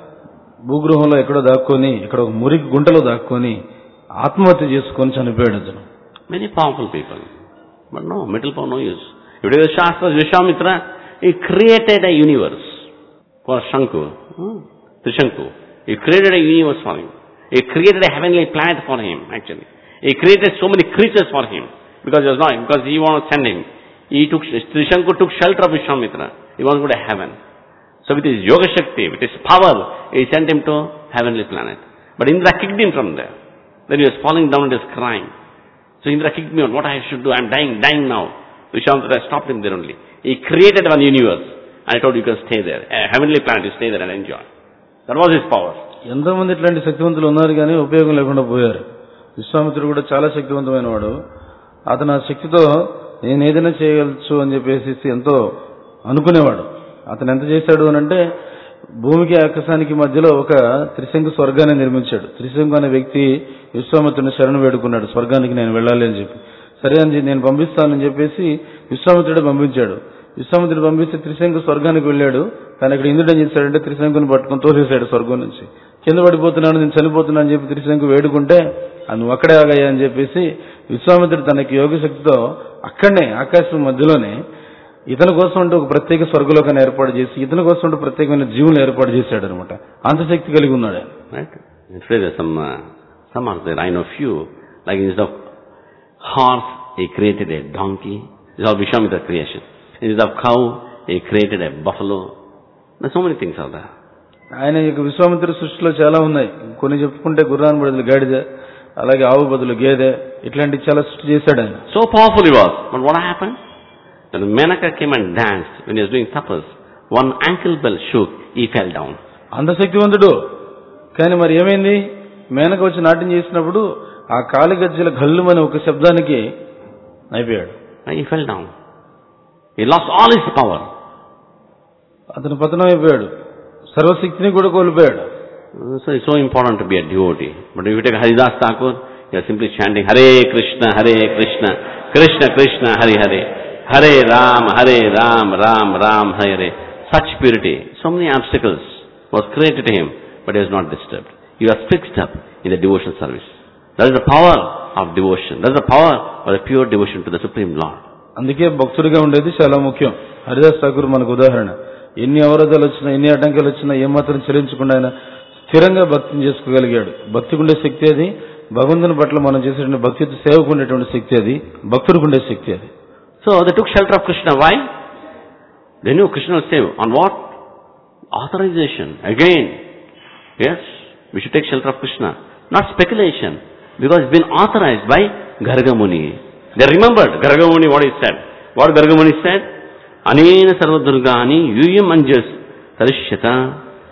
Speaker 1: భూగృహంలో ఎక్కడో దాక్కొని ఇక్కడ ఒక మురికి గుంటలో దాక్కొని ఆత్మహత్య చేసుకొని చనిపోయాడు అతను
Speaker 2: Many powerful people. But no, middle power no use. If it was Shastras, Vishwamitra, he created a universe for Shanku, hmm, Trishanku. He created a universe for him. He created a heavenly planet for him, actually. He created so many creatures for him. Because he was not, because he wanted to send him. He took, Trishanku took shelter of Vishwamitra. He wanted to go to heaven. So with his yoga shakti, with his power, he sent him to heavenly planet. But Indra kicked him from there. Then he was falling down and he was crying. So Indra kicked me out. What I should do? I'm dying, dying now. Vishwamitra stopped him there only. He created one universe. And I told you, you can stay there. A heavenly planet, you stay there and enjoy. That was his power.
Speaker 1: ఎంతో మంది ఇట్లాంటి శక్తివంతులు ఉన్నారు కానీ ఉపయోగం లేకుండా పోయారు విశ్వామిత్రుడు కూడా చాలా శక్తివంతమైన వాడు అతను ఆ శక్తితో నేను ఏదైనా చేయగలచ్చు అని చెప్పేసి ఎంతో అనుకునేవాడు అతను ఎంత చేశాడు అని అంటే భూమికి ఆకాశానికి మధ్యలో ఒక త్రిశంకు స్వర్గాన్ని నిర్మించాడు త్రిశంకు అనే వ్యక్తి విశ్వామిత్రుని శరణు వేడుకున్నాడు స్వర్గానికి నేను వెళ్ళాలి అని చెప్పి సరే అని చెప్పి నేను పంపిస్తానని చెప్పేసి విశ్వామిత్రుడు పంపించాడు విశ్వామిత్రుడు పంపిస్తే త్రిశంకు స్వర్గానికి వెళ్ళాడు కానీ అక్కడ ఇంద్రుడు ఏం చేశాడంటే త్రిశంకుని పట్టుకొని తోసేశాడు స్వర్గం నుంచి కింద పడిపోతున్నాను నేను చనిపోతున్నాను అని చెప్పి త్రిశంకు వేడుకుంటే "ఆ, నువ్వు అక్కడే ఆగాయా అని చెప్పేసి విశ్వామిత్రుడు తనకి యోగ శక్తితో అక్కడనే ఆకాశం మధ్యలోనే ఇతని కోసం అంటూ ఒక ప్రత్యేక స్వర్గలోకాన్ని ఏర్పాటు చేసి ఇతని కోసం అంటూ ప్రత్యేకమైన జీవులు ఏర్పాటు చేశాడు అనమాట అంత శక్తి కలిగి ఉన్నాడు ఆయన
Speaker 2: Right? In Today there's some, uh, some are there. I know few. Like instead of horse, he created a donkey. This is all Vishwamitra creation. Instead of cow, he created a buffalo. There's so many things are there.
Speaker 1: ఆయన యొక్క విశ్వామిత్ర సృష్టిలో చాలా ఉన్నాయి కొన్ని చెప్పుకుంటే గుర్రాన్ని బదులు గాడిద అలాగే ఆవు బదులు గేదె ఇట్లాంటి చాలా సృష్టి చేశాడు ఆయన
Speaker 2: So powerful he was. But what happened? When Menaka came and danced, when he was doing tapas, one ankle bell shook, he fell down.
Speaker 1: అంత శక్తివంతుడు కానీ మరి ఏమైంది మేనక వచ్చి నాట్యం చేసినప్పుడు ఆ కాలి గజ్జల గల్లుమని ఒక శబ్దానికి అయిపోయాడు
Speaker 2: Right? He fell down. He lost all his power.
Speaker 1: అతను పతనం అయిపోయాడు సర్వశక్తిని కూడా కోల్పోయాడు
Speaker 2: Uh, So it's so important to be a devotee. But if you take Haridas Thakur, you are simply chanting Hare Krishna, Hare Krishna, Krishna Krishna, Hare Hare, Hare Ram, Hare Ram, Ram Ram, Hare Hare. Such purity. So many obstacles was created to him, but he was not disturbed. He was fixed up in the devotional service. That is the power of devotion. That is the power of the pure devotion to the Supreme Lord.
Speaker 1: అందుకే భక్తుడిగా ఉండేది చాలా ముఖ్యం హరిదాస్ ఠాకూర్ మనకు ఉదాహరణ ఎన్ని అవరోధాలు వచ్చినా ఎన్ని అడ్డంకాలు వచ్చినా ఏమాత్రం చెల్లించకుండా ఆయన స్థిరంగా భక్తిని చేసుకోగలిగాడు భక్తికి ఉండే శక్తి అది భగవంతుని పట్ల మనం చేసేటువంటి భక్తితో సేవకు ఉండేటువంటి శక్తి అది భక్తుడికి ఉండే శక్తి అది
Speaker 2: So they took shelter of Krishna. Why? They knew Krishna will save. On what? Authorization. Again. Yes, we should take shelter of Krishna. Not speculation. Because it's been authorized by Garga Muni. They remembered Garga Muni what he said. What Garga Muni said? Anena sarvadurgani yuyam anjas tarishyata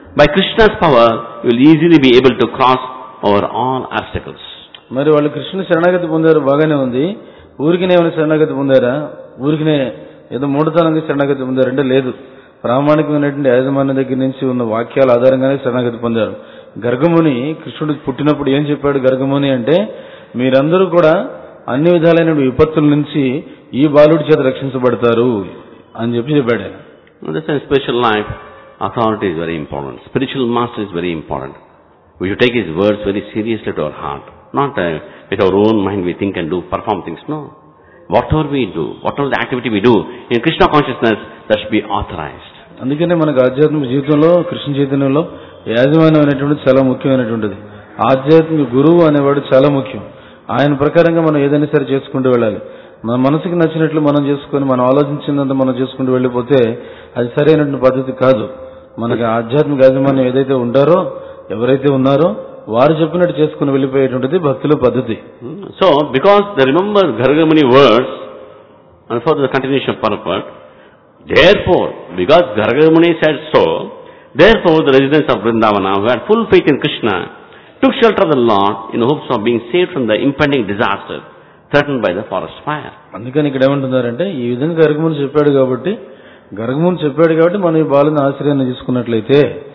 Speaker 2: By Krishna's power, you will easily be able to cross over all obstacles.
Speaker 1: మరి వాళ్ళు కృష్ణుని శరణాగతి పొందారు బాగానే ఉంది ఊరికినే ఏమైనా శరణాగతి పొందారా ఊరికినే ఏదో మూడతనంగా శరణాగతి పొందారంటే లేదు ప్రామాణికమైనటువంటి యాజమాన్య దగ్గర నుంచి ఉన్న వాక్యాల ఆధారంగానే శరణాగతి పొందారు గర్గముని కృష్ణుడు పుట్టినప్పుడు ఏం చెప్పాడు గర్గముని అంటే మీరందరూ కూడా అన్ని విధాలైన విపత్తుల నుంచి ఈ బాలుడి చేత రక్షించబడతారు అని చెప్పి చెప్పాడు ఆయన
Speaker 2: In the sense, spiritual life, authority is very important. Spiritual master is very important. We should take his words very seriously to our heart. Not uh, with our own mind we think and do, perform things. No. Whatever we do, whatever the activity we do, in Krishna consciousness, that should be authorized.
Speaker 1: అందుకనే మనకు ఆధ్యాత్మిక జీవితంలో కృష్ణ చైతన్యంలో యాజమాన్యం అనేటువంటిది చాలా ముఖ్యమైనటువంటిది ఆధ్యాత్మిక గురువు అనేవాడు చాలా ముఖ్యం ఆయన ప్రకారంగా మనం ఏదైనా సరే చేసుకుంటూ వెళ్ళాలి మన మనసుకి నచ్చినట్లు మనం చేసుకొని మనం ఆలోచించినంత మనం చేసుకుంటూ వెళ్ళిపోతే అది సరైనటువంటి పద్ధతి కాదు మనకి ఆధ్యాత్మిక యాజమాన్యం ఏదైతే ఉంటారో ఎవరైతే ఉన్నారో వారు చెప్పినట్టు చేసుకుని వెళ్ళిపోయేటువంటిది భక్తుల పద్ధతి
Speaker 2: Hmm. So, because they remember Gargamuni words, and for the continuation of purport, therefore, because Gargamuni said so, therefore the residents of Vrindavana who had full faith in Krishna took shelter of the Lord in hopes of being saved from the impending disaster threatened by the forest fire.
Speaker 1: అందుకని ఇక్కడ ఏమంటున్నారంటే ఈ విధంగా గర్గముని చెప్పాడు కాబట్టి గర్గముని చెప్పాడు కాబట్టి మనం ఈ బాలుని ఆశ్రయాన్ని తీసుకున్నట్లయితే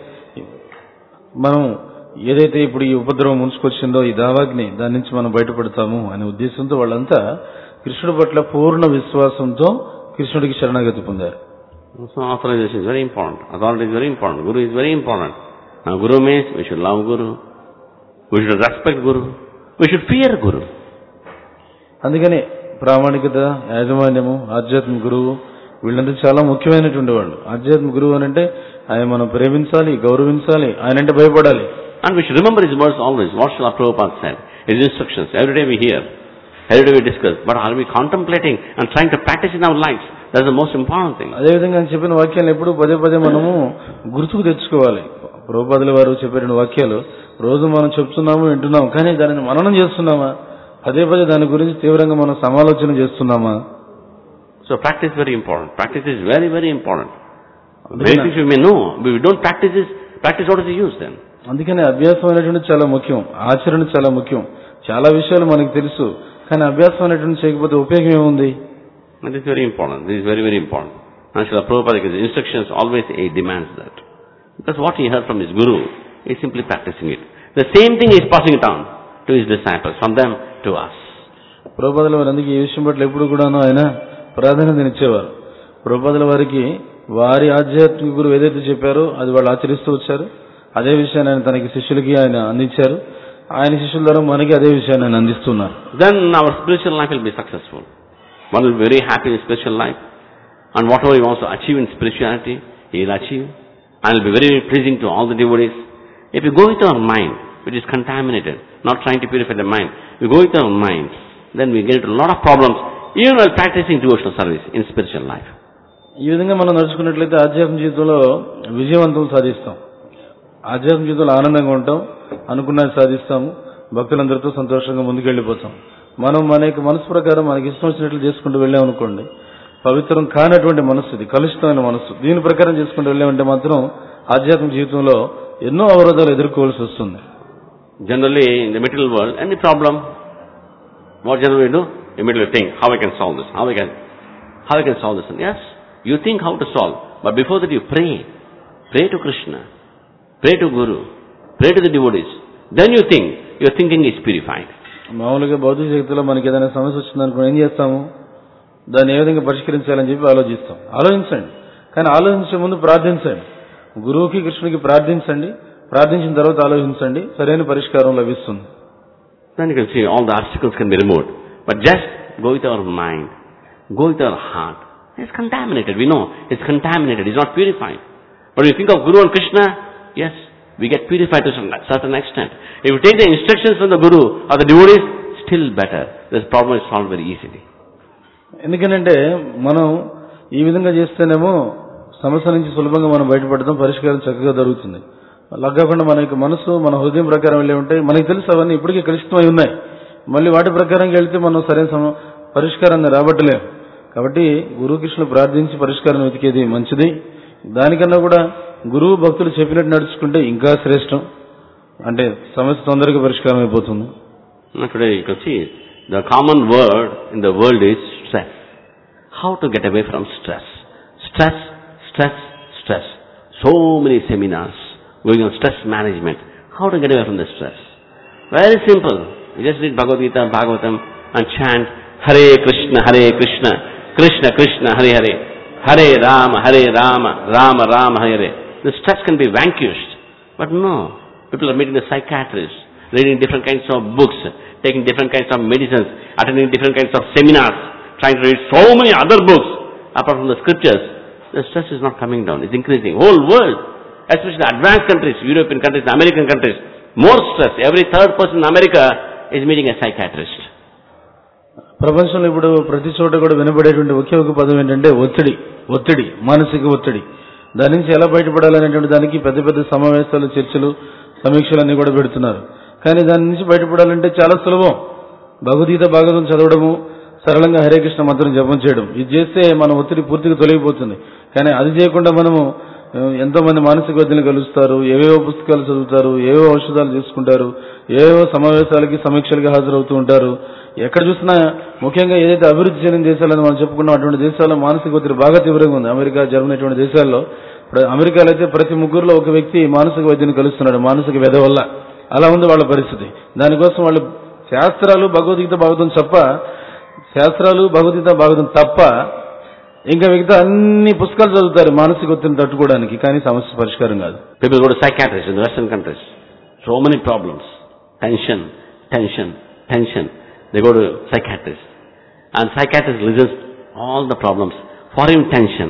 Speaker 1: మనం ఏదైతే ఇప్పుడు ఈ ఉపద్రవం ముంచుకొచ్చిందో ఈ దావాగ్ని దాని నుంచి మనం బయటపడతాము అనే ఉద్దేశంతో వాళ్ళంతా కృష్ణుడి పట్ల పూర్ణ విశ్వాసంతో కృష్ణుడికి శరణాగతి పొందారు
Speaker 2: So authorization is very important. Authority is very important. Guru is very important. Now Guru means we should love Guru. We should respect Guru. We should fear Guru.
Speaker 1: అందుకని ప్రామాణికత యాజమాన్యము ఆధ్యాత్మిక గురువు వీళ్ళంతా చాలా ముఖ్యమైనటువంటి వాళ్ళు ఆధ్యాత్మిక గురువు అని అంటే ఆయన మనం ప్రేమించాలి గౌరవించాలి ఆయన అంటే భయపడాలి
Speaker 2: And we should remember his words always. What Srila Prabhupada said, his instructions. Every day we hear, every day we discuss. But are we contemplating and trying to practice in our lives? That's the most important thing.
Speaker 1: అదేవిధంగా ఆయన చెప్పిన వాక్యాలు ఎప్పుడు పదే పదే మనము గుర్తుకు తెచ్చుకోవాలి ప్రభుపాదుల వారు చెప్పిన వాక్యాలు రోజు మనం చెప్తున్నాము వింటున్నాము కానీ దానిని మననం చేస్తున్నామా పదే పదే దాని గురించి తీవ్రంగా మనం సమాలోచన చేస్తున్నామా
Speaker 2: So practice is very important. Practice is very, very important. Many things we may know, but we don't practice this. Practice, what is the use then?
Speaker 1: అందుకని అభ్యాసం అనేటువంటి చాలా ముఖ్యం ఆచరణ చాలా ముఖ్యం చాలా విషయాలు మనకు తెలుసు కానీ అభ్యాసం అనేటువంటి చేయకపోతే ఉపయోగం ఏముంది
Speaker 2: And this is very important. This is very, very important. And Srila Prabhupada, his instructions always he demands that. Because what he heard from his guru, he is simply practicing it. The same thing he is passing it on to his disciples, from them to us.
Speaker 1: ప్రభుపాదుల వారు అందుకే ఈ విషయం పట్ల ఎప్పుడు కూడాను ఆయన ప్రాధాన్యతనిచ్చేవారు ప్రభుపాదుల వారికి వారి ఆధ్యాత్మిక గురువు ఏదైతే చెప్పారో అది వాళ్ళు ఆచరిస్తూ వచ్చారు అదే విషయాన్ని ఆయన తనకి శిష్యులకి ఆయన అందించారు ఆయన శిష్యుల ద్వారా మనకి అదే విషయాన్ని ఆయన అందిస్తున్నారు
Speaker 2: Then our spiritual life will be successful. One will be very happy in spiritual life. And whatever he wants to achieve in spirituality, he will achieve. And will be very, very pleasing to all the devotees. If you go with our mind, which is contaminated, not trying to purify the mind, we go with our mind, then we get into a lot of problems, even while practicing devotional service in spiritual life.
Speaker 1: ఈ విధంగా మనం నడుచుకున్నట్లయితే ఆధ్యాత్మిక జీవితంలో విజయవంతం సాధిస్తాం ఆధ్యాత్మిక జీవితంలో ఆనందంగా ఉంటాం అనుకున్నది సాధిస్తాము భక్తులందరితో సంతోషంగా ముందుకెళ్ళిపోతాం మనం మన యొక్క మనసు ప్రకారం మనకి ఇష్టం వచ్చినట్లు చేసుకుంటూ వెళ్ళామనుకోండి పవిత్రం కానటువంటి మనస్సు ఇది కలుషితమైన మనస్సు దీని ప్రకారం చేసుకుంటూ వెళ్ళామంటే మాత్రం ఆధ్యాత్మిక జీవితంలో ఎన్నో అవరోధాలు ఎదుర్కోవాల్సి వస్తుంది
Speaker 2: Generally, in the material world, any problem, what generally we do? Immediately think, how I can solve this, how I can, how I can solve this. And yes, you think how to solve, but before that you pray. Pray to Krishna. Pray to Guru. Pray to the devotees. Then you think, your thinking is purified.
Speaker 1: మామూలుగా భౌతిక శక్తిలో మనకి ఏదైనా సమస్య వచ్చిందనుకో ఏం చేస్తాము దాన్ని ఏ విధంగా పరిష్కరించాలని చెప్పి ఆలోచిస్తాం ఆలోచించండి కానీ ఆలోచించే ముందు ప్రార్థించండి గురువుకి కృష్ణుడికి ప్రార్థించండి ప్రార్థించిన తర్వాత ఆలోచించండి సరైన పరిష్కారం లభిస్తుంది
Speaker 2: Then you can see all the obstacles can be removed. But just go with our mind. Go with our heart. It's contaminated. We know it's contaminated. It's not purified. But when you think of Guru and Krishna, yes, we get purified to some certain extent. If you take the instructions from the Guru or the devotees, still better. This problem is solved very easily.
Speaker 1: ఎందుకనంటే మనం ఈ విధంగా చేస్తేనేమో సమస్య నుంచి సులభంగా మనం బయటపడతాం పరిష్కారం చక్కగా జరుగుతుంది అలా కాకుండా మన యొక్క మనసు మన హృదయం ప్రకారం వెళ్ళి ఉంటాయి మనకి తెలుసు అవన్నీ ఇప్పటికే కలుషితమై ఉన్నాయి మళ్ళీ వాటి ప్రకారం వెళ్తే మనం సరైన సమ పరిష్కారాన్ని రాబట్టలేం కాబట్టి గురుకృష్ణులు ప్రార్థించి పరిష్కారం వెతికేది మంచిది దానికన్నా కూడా గురువు భక్తులు చెప్పినట్టు నడుచుకుంటే ఇంకా శ్రేష్టం అంటే సమస్య తొందరగా పరిష్కారం అయిపోతుంది
Speaker 2: Now today you can see the common word in the world is stress. How to get away from stress? Stress, stress, stress. So many seminars going on stress management. How to get away from the stress? Very simple. You just read Bhagavad Gita, Bhagavatam and chant Hare Krishna, Hare Krishna, Krishna Krishna, Hare Hare, Hare Rama, Hare Rama, Rama Rama, Hare Hare. The stress can be vanquished. But no. People are meeting the psychiatrists, reading different kinds of books, taking different kinds of medicines, attending different kinds of seminars, trying to read so many other books apart from the scriptures. The stress is not coming down. It's increasing. Whole world, especially the advanced countries, European countries, American countries, more stress. Every third person in America is meeting a psychiatrist.
Speaker 1: ప్రపంచంలో ఇప్పుడు ప్రతి చోట కూడా వినబడేటువంటి ఒకే ఒక పదం ఏంటంటే ఒత్తిడి ఒత్తిడి మానసిక ఒత్తిడి దాని నుంచి ఎలా బయటపడాలనేటువంటి దానికి పెద్ద పెద్ద సమావేశాలు చర్చలు సమీక్షలు అన్ని కూడా పెడుతున్నారు కానీ దాని నుంచి బయటపడాలంటే చాలా సులభం భగవద్గీత భాగవతం చదవడము సరళంగా హరే కృష్ణ మంత్రం జపం చేయడం ఇది చేస్తే మన ఒత్తిడి పూర్తిగా తొలగిపోతుంది కానీ అది చేయకుండా మనము ఆ, ఎంతో మంది మానసిక వైద్యులు కలుస్తారు ఏవేవో పుస్తకాలు చదువుతారు ఏవో ఔషధాలు తీసుకుంటారు ఏవేవో సమావేశాలకి సమీక్షలకి హాజరవుతూ ఉంటారు ఎక్కడ చూసినా ముఖ్యంగా ఏదైతే అభివృద్ధి చెందిన దేశాలని మనం చెప్పుకున్నాం అటువంటి దేశాల్లో మానసిక ఒత్తిడి బాగా తీవ్రంగా ఉంది అమెరికా జర్మనీ అటువంటి దేశాల్లో ఇప్పుడు అమెరికాలో అయితే ప్రతి ముగ్గురులో ఒక వ్యక్తి మానసిక వైద్యుని కలుస్తున్నాడు మానసిక వ్యధ వల్ల అలా ఉంది వాళ్ళ పరిస్థితి దానికోసం వాళ్ళు శాస్త్రాలు భగవద్గీత భాగవతం తప్ప శాస్త్రాలు భగవద్గీత భాగవతం తప్ప ఇంకా మిగతా అన్ని పుస్తకాలు చదువుతారు మానసిక ఒత్తిడిని తట్టుకోవడానికి కానీ సమస్య పరిష్కారం కాదు
Speaker 2: People go to psychiatrists in the Western countries. So many problems. Tension, tension, tension. They go to psychiatrists. And psychiatrist listens all the problems. For him, tension.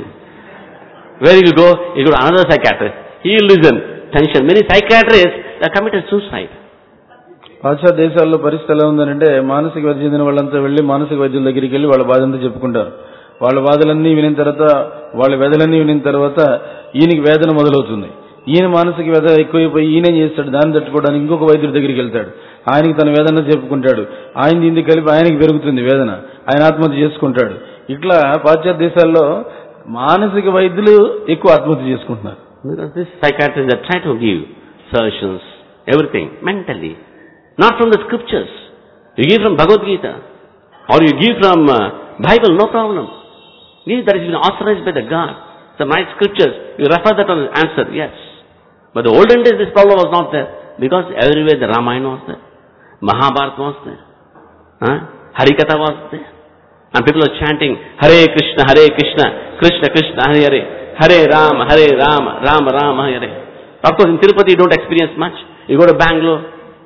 Speaker 2: Where he will go? He go to another psychiatrist. He will listen. Tension. Many psychiatrists they committed suicide.
Speaker 1: పాశ్చాత్య దేశాల్లో పరిస్థితి ఎలా ఉందనంటే మానసిక వైద్యం చెందిన వాళ్ళంతా వెళ్లి మానసిక వైద్యుల దగ్గరికి వెళ్ళి వాళ్ళ బాధంతా చెప్పుకుంటారు వాళ్ళ బాధలన్నీ వినిన తర్వాత వాళ్ళ వేదలన్నీ వినిన తర్వాత ఈయనకి వేదన మొదలవుతుంది ఈయన మానసిక వేద ఎక్కువైపోయి ఈయన చేస్తాడు దాన్ని తట్టుకోవడానికి ఇంకొక వైద్యుడి దగ్గరికి వెళ్తాడు ఆయనకి తన వేదన చెప్పుకుంటాడు ఆయన దీన్ని కలిపి ఆయనకి పెరుగుతుంది వేదన ఆయన ఆత్మహత్య చేసుకుంటాడు ఇట్లా పాశ్చాత్య దేశాల్లో మానసిక వైద్యులు ఎక్కువ ఆత్మహత్య చేసుకుంటున్నారు
Speaker 2: Because these psychiatrists that try to give solutions, everything, mentally. Not from the scriptures. You give from Bhagavad Gita. Or you give from uh, Bible, no problem. Give that has been authorized by the God. Some nice scriptures. You refer that on the answer, yes. But the olden days this problem was not there. Because everywhere the Ramayana was there. Mahabharata was there. Huh? Harikatha was there. And people are chanting, Hare Krishna, Hare Krishna, Krishna Krishna, Hare Hare, Hare Rama, Hare Rama, Rama Rama, Hare Hare. Of course, in Tirupati you don't experience much. You go to Bangalore,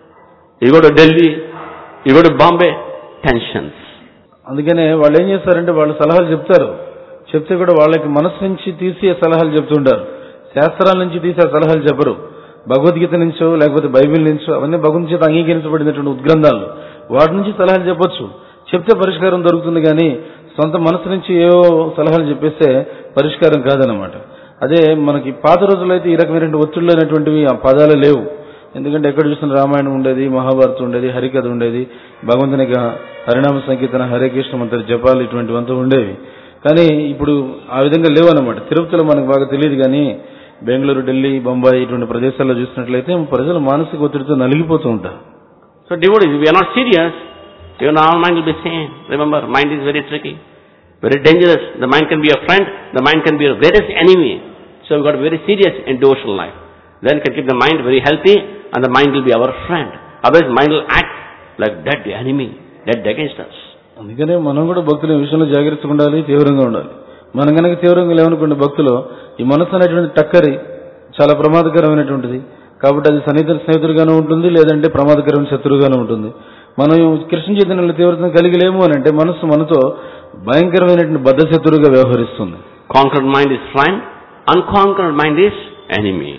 Speaker 2: you go to Delhi, you go to Bombay, tensions.
Speaker 1: అందుకనే వాళ్ళు ఏం చేస్తారంటే వాళ్ళు సలహాలు చెప్తారు చెప్తే కూడా వాళ్ళకి మనసు నుంచి తీసి ఆ సలహాలు చెప్తుంటారు శాస్త్రాల నుంచి తీసి ఆ సలహాలు చెప్పరు భగవద్గీత నుంచో లేకపోతే బైబిల్ నుంచో అవన్నీ భగవంతు చేత అంగీకరించబడినటువంటి ఉద్గ్రంథాలు వాటి నుంచి సలహాలు చెప్పొచ్చు చెప్తే పరిష్కారం దొరుకుతుంది కానీ సొంత మనసు నుంచి ఏవో సలహాలు చెప్పేస్తే పరిష్కారం కాదనమాట అదే మనకి పాత రోజుల్లో అయితే ఈ రకమైన ఒత్తిళ్ళు అనేటువంటివి ఆ పదాలు లేవు ఎందుకంటే ఎక్కడ చూసిన రామాయణం ఉండేది మహాభారతం ఉండేది హరికథ ఉండేది భగవంతుని యొక్క హరినామ సంకీర్తన హరే కృష్ణ మంత్ర జపాలు ఇటువంటివంతా ఉండేవి కానీ ఇప్పుడు ఆ విధంగా లేవు అనమాట తిరుపతిలో మనకు బాగా తెలియదు కానీ బెంగళూరు ఢిల్లీ బొంబాయి ఇటువంటి ప్రదేశాల్లో చూసినట్లయితే ప్రజలు మానసిక ఒత్తిడితో నలిగిపోతూ ఉంటారు
Speaker 2: So devotees, if we are not serious, even our mind will be sane. Remember, mind is very tricky, very dangerous. The mind can be your friend, the mind can be your greatest enemy. So we've got to be very serious in devotional life. Then can keep the mind very healthy and the mind will be our friend. Otherwise mind will act like dead enemy, dead against us.
Speaker 1: అందుకనే మనం కూడా భక్తుల విషయంలో జాగ్రత్తగా ఉండాలి తీవ్రంగా ఉండాలి మనం కనుక తీవ్రంగా లేవనుకోండి భక్తులు ఈ మనసు అనేటువంటి టక్కరి చాలా ప్రమాదకరమైనటువంటిది కాబట్టి అది సన్నిహిత స్నేహితుడిగానే ఉంటుంది లేదంటే ప్రమాదకరమైన శత్రువుగానే ఉంటుంది మనం కృష్ణ చైతన్యంలో తీవ్రతను కలిగి లేము అని అంటే మనసు మనతో భయంకరమైనటువంటి బద్ధ శత్రువుగా వ్యవహరిస్తుంది
Speaker 2: Conquered mind is friend, unconquered mind is enemy.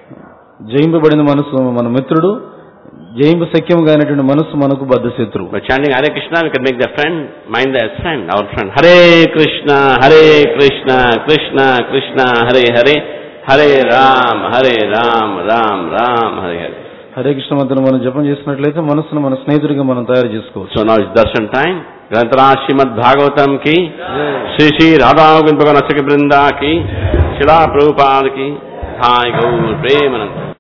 Speaker 1: జయింపబడిన మనసు మన మిత్రుడు జయింప సఖ్యం కానటువంటి మనసు మనకు బద్ధ శత్రువు
Speaker 2: By chanting Hare Krishna, we can make the friend, mind as friend, our friend. Hare Krishna, Hare Krishna, Krishna Krishna, Hare Hare, Hare Ram, Hare Ram, Ram Ram, Hare Hare.
Speaker 1: Hare Krishna మంత్రం మనం జపం చేసినట్లయితే మనసును మన స్నేహితుడిగా మనం తయారు చేసుకోవచ్చు
Speaker 2: So now it's darshan time. Grantara Srimad Bhagavatam ki, Shri Shri Radha Govind Bhagavan Asaki Brinda ki, Shila Prabhupada ki, Thai Gaur Premanand.